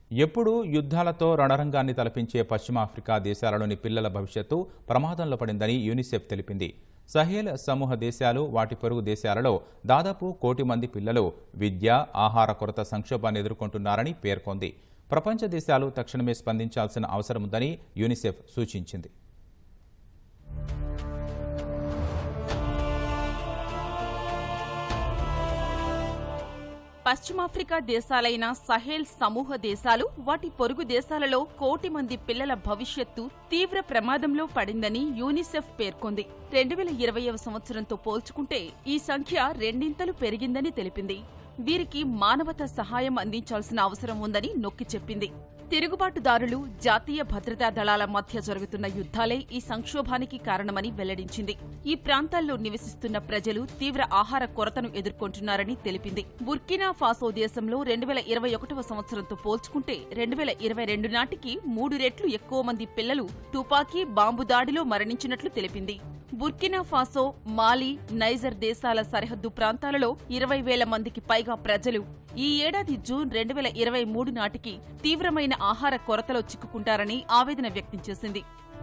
ఎప్పుడూ యుద్ధాలతో రణరంగాన్ని తలపించే పశ్చిమాఫ్రికా దేశాలలోని పిల్లల భవిష్యత్తు ప్రమాదంలో పడిందని యూనిసెఫ్ తెలిపింది సహేల్ సమూహ దేశాలు వాటి పొరుగు దేశాలలో దాదాపు కోటి మంది పిల్లలు విద్య ఆహార కొరత సంక్షోభాన్ని ఎదుర్కొంటున్నారని పేర్కొంది ప్రపంచ దేశాలు తక్షణమే స్పందించాల్సిన అవసరం ఉందని యూనిసెఫ్ సూచించింది పశ్చిమాఫ్రికా దేశాలైన సహేల్ సమూహ దేశాలు వాటి పొరుగు దేశాలలో కోటి మంది పిల్లల భవిష్యత్తు తీవ్ర ప్రమాదంలో పడిందని యూనిసెఫ్ పేర్కొంది రెండు వేల ఇరవైవ సంవత్సరంతో పోల్చుకుంటే ఈ సంఖ్య రెండింతలు పెరిగిందని తెలిపింది వీరికి మానవత సహాయం అందించాల్సిన అవసరం ఉందని నొక్కి చెప్పింది తిరుగుబాటుదారులు జాతీయ భద్రతా దళాల మధ్య జరుగుతున్న యుద్ధాలే ఈ సంక్షోభానికి కారణమని వెల్లడించింది ఈ ప్రాంతాల్లో నివసిస్తున్న ప్రజలు తీవ్ర ఆహార కొరతను ఎదుర్కొంటున్నారని తెలిపింది బుర్కినా ఫాసో దేశంలో రెండు వేల ఇరవై ఒకటవ సంవత్సరంతో పోల్చుకుంటే రెండు వేల ఇరవై రెండు నాటికి మూడు రెట్లు ఎక్కువ మంది పిల్లలు తుపాకీ బాంబు దాడిలో మరణించినట్లు తెలిపింది బుర్కినా ఫాసో మాలి నైజర్ దేశాల సరిహద్దు ప్రాంతాలలో ఇరవై వేల మందికి పైగా ప్రజలు ఈ ఏడాది జూన్ రెండు వేల ఇరవై మూడు నాటికి తీవ్రమైన ఆహార కొరతలో చిక్కుకుంటారని ఆవేదన వ్యక్తం చేసింది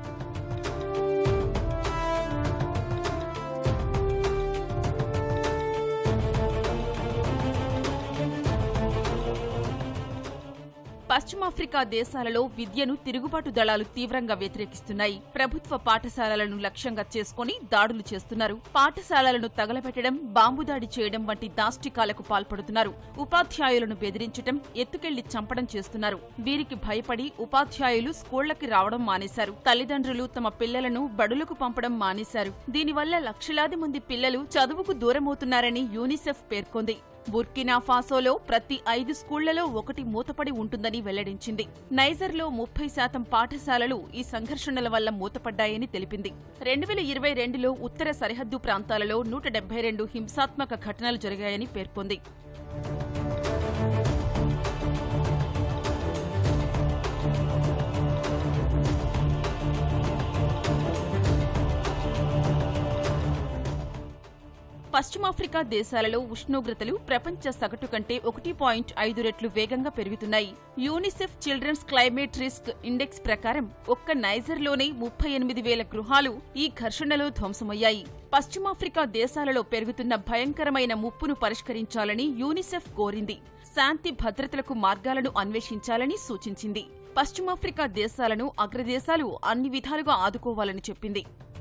పశ్చిమాఫ్రికా దేశాలలో విద్యను తిరుగుబాటు దళాలు తీవ్రంగా వ్యతిరేకిస్తున్నాయి ప్రభుత్వ పాఠశాలలను లక్ష్యంగా చేసుకుని దాడులు చేస్తున్నారు పాఠశాలలను తగలబెట్టడం బాంబు దాడి చేయడం వంటి దాష్టికాలకు పాల్పడుతున్నారు ఉపాధ్యాయులను బెదిరించడం ఎత్తుకెళ్లి చంపడం చేస్తున్నారు వీరికి భయపడి ఉపాధ్యాయులు స్కూళ్లకి రావడం మానేశారు తల్లిదండ్రులు తమ పిల్లలను బడులకు పంపడం మానేశారు దీనివల్ల లక్షలాది మంది పిల్లలు చదువుకు దూరమవుతున్నారని యూనిసెఫ్ పేర్కొంది బుర్కినా ఫాసోలో ప్రతి ఐదు స్కూళ్లలో ఒకటి మూతపడి ఉంటుందని వెల్లడించింది నైజర్లో ముప్పై శాతం పాఠశాలలు ఈ సంఘర్షణల వల్ల మూతపడ్డాయని తెలిపింది రెండు వేల ఇరవై రెండులో ఉత్తర సరిహద్దు ప్రాంతాలలో నూట డెబ్బై రెండు హింసాత్మక ఘటనలు జరిగాయని పేర్కొంది పశ్చిమాఫ్రికా దేశాలలో ఉష్ణోగ్రతలు ప్రపంచ సగటు కంటే ఒకటి పాయింట్ ఐదు రెట్లు వేగంగా పెరుగుతున్నాయి UNICEF children's climate risk index ప్రకారం ఒక్క నైజర్లోనే ముప్పై ఎనిమిది వేల గృహాలు ఈ ఘర్షణలో ధ్వంసమయ్యాయి పశ్చిమాఫ్రికా దేశాలలో పెరుగుతున్న భయంకరమైన ముప్పును పరిష్కరించాలని యూనిసెఫ్ కోరింది శాంతి భద్రతలకు మార్గాలను అన్వేషించాలని సూచించింది పశ్చిమాఫ్రికా దేశాలను అగ్రదేశాలు అన్ని విధాలుగా ఆదుకోవాలని చెప్పింది